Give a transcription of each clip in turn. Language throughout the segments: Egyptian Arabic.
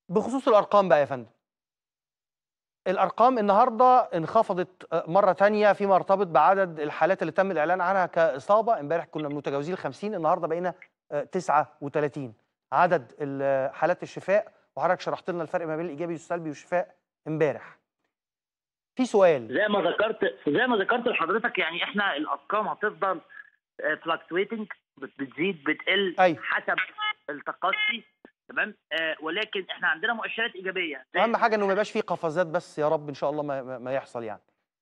بخصوص الارقام بقى يا فندم الارقام النهارده انخفضت آه، مره تانية فيما يرتبط بعدد الحالات اللي تم الاعلان عنها كاصابه امبارح كنا متجاوزين ال 50 النهارده بقينا آه، 39 عدد ال- حالات الشفاء وحضرتك شرحت لنا الفرق ما بين الايجابي والسلبي والشفاء امبارح في سؤال زي ما ذكرت زي ما ذكرت لحضرتك يعني احنا الارقام هتفضل فلكتويتنج بتزيد بتقل أيوة. حسب التقصي تمام آه ولكن احنا عندنا مؤشرات ايجابيه زي اهم حاجه انه ما يبقاش فيه قفزات بس يا رب ان شاء الله ما, ما- ما يحصل يعني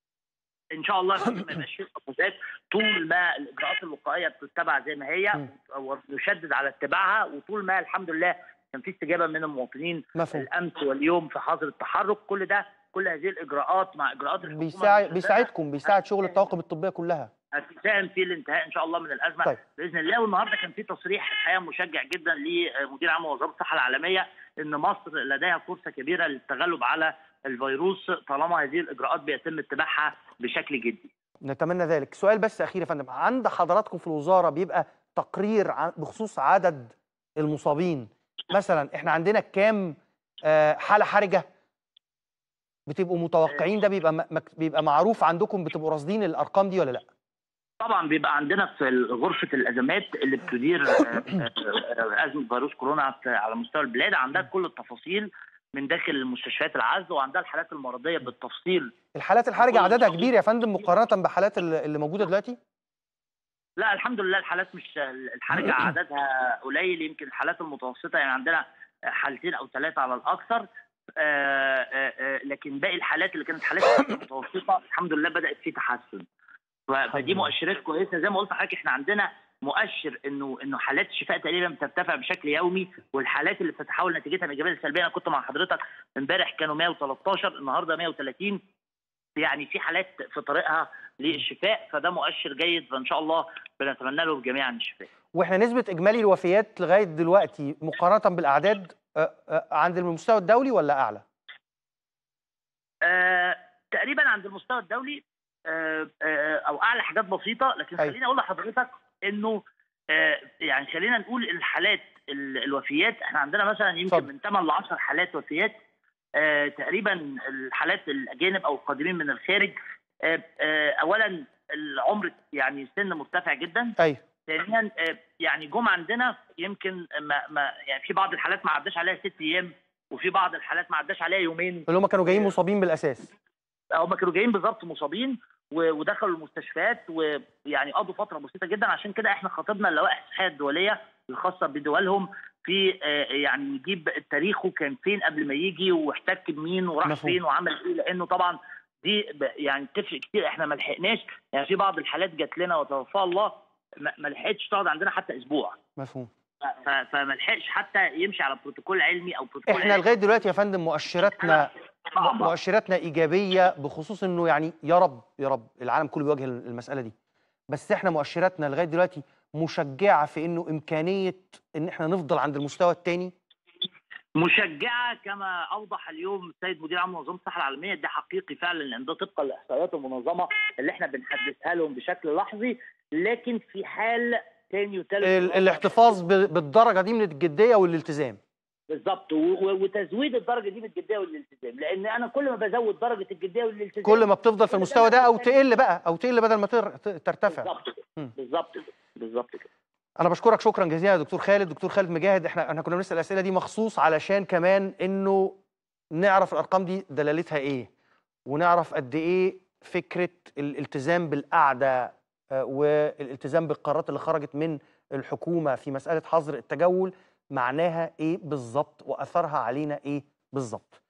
ان شاء الله ما يبقاش فيه قفزات طول ما الاجراءات الوقائيه بتتبع زي ما هي مم. ونشدد على اتباعها وطول ما الحمد لله كان في استجابه من المواطنين مفهوم الامس واليوم في حظر التحرك كل ده كل هذه الاجراءات مع اجراءات الحكومه بيساعد المستمرة بيساعدكم بيساعد شغل الطواقم الطبيه كلها هتساهم في الانتهاء ان شاء الله من الازمه طيب. باذن الله والنهارده كان في تصريح الحقيقه مشجع جدا لمدير عام وزاره الصحه العالميه ان مصر لديها فرصه كبيره للتغلب على الفيروس طالما هذه الاجراءات بيتم اتباعها بشكل جدي. نتمنى ذلك سؤال بس اخير يا فندم عند حضراتكم في الوزاره بيبقى تقرير عن- بخصوص عدد المصابين مثلا احنا عندنا كام آه، حاله حرجه بتبقوا متوقعين ده بيبقى م- مك- بيبقى معروف عندكم بتبقوا راصدين الارقام دي ولا لا طبعا بيبقى عندنا في غرفه الازمات اللي بتدير آه، آه، آه، ازمه فيروس كورونا في- على مستوى البلاد عندها كل التفاصيل من داخل المستشفيات العزل وعندها الحالات المرضيه بالتفصيل الحالات الحرجه عددها كبير يا فندم مقارنه بحالات ال- اللي موجوده دلوقتي لا الحمد لله الحالات مش الحرجه عددها قليل يمكن الحالات المتوسطه يعني عندنا حالتين او ثلاثه على الاكثر آه، آه، آه، لكن باقي الحالات اللي كانت حالات متوسطه الحمد لله بدات في تحسن ف- فدي لله. مؤشرات كويسه زي ما قلت لحضرتك احنا عندنا مؤشر انه انه حالات الشفاء تقريبا بترتفع بشكل يومي والحالات اللي بتتحول نتيجتها من ايجابيه لسلبيه انا كنت مع حضرتك امبارح كانوا 113 النهارده 130 يعني في حالات في طريقها للشفاء فده مؤشر جيد فان شاء الله بنتمنى له جميعا الشفاء. واحنا نسبه اجمالي الوفيات لغايه دلوقتي مقارنه بالاعداد آه، آه، عند المستوى الدولي ولا اعلى آه تقريبا عند المستوى الدولي آه آه او اعلى حاجات بسيطه لكن أيوة. خليني اقول لحضرتك انه آه يعني خلينا نقول الحالات ال- الوفيات احنا عندنا مثلا يمكن اتفضل. من 8 ل 10 حالات وفيات آه تقريبا الحالات الاجانب او القادمين من الخارج آه آه اولا العمر يعني سن مرتفع جدا ايوه ثانيا آه، يعني جم عندنا يمكن ما ما يعني في بعض الحالات ما عداش عليها ست ايام وفي بعض الحالات ما عداش عليها يومين اللي هم كانوا جايين مصابين بالاساس هم كانوا جايين بالظبط مصابين و- ودخلوا المستشفيات ويعني قضوا فتره بسيطه جدا عشان كده احنا خاطبنا اللوائح الصحيه الدوليه الخاصه بدولهم في آه، يعني يجيب تاريخه كان فين قبل ما يجي واحتك بمين وراح مفهوم. فين وعمل ايه لانه طبعا دي ب- يعني تفرق كتير احنا ما لحقناش يعني في بعض الحالات جات لنا وتوفاها الله ما ما لحقتش تقعد عندنا حتى اسبوع مفهوم ف- فما لحقش حتى يمشي على بروتوكول علمي او بروتوكول احنا لغايه دلوقتي يا فندم مؤشراتنا صعبة. مؤشراتنا ايجابيه بخصوص انه يعني يا رب يا رب العالم كله بيواجه المساله دي بس احنا مؤشراتنا لغايه دلوقتي مشجعه في انه امكانيه ان احنا نفضل عند المستوى الثاني مشجعه كما اوضح اليوم السيد مدير عام منظمه الصحه العالميه ده حقيقي فعلا لان ده طبقا لاحصائيات المنظمه اللي احنا بنحدثها لهم بشكل لحظي لكن في حال تاني وتالت ال- ورابع الاحتفاظ ب- بالدرجه دي من الجديه والالتزام بالظبط و- و- وتزويد الدرجه دي بالجديه والالتزام لان انا كل ما بزود درجه الجديه والالتزام كل ما بتفضل في كل المستوى ده ده او تقل بقى او تقل بدل ما تر- ت- ترتفع بالظبط كده. مم. بالظبط كده. بالظبط كده انا بشكرك شكرا جزيلا يا دكتور خالد دكتور خالد مجاهد احنا احنا كنا بنسال الاسئله دي مخصوص علشان كمان انه نعرف الارقام دي دلالتها ايه ونعرف قد ايه فكره الالتزام بالقعده آه، والالتزام بالقرارات اللي خرجت من الحكومه في مساله حظر التجول معناها ايه بالظبط واثرها علينا ايه بالظبط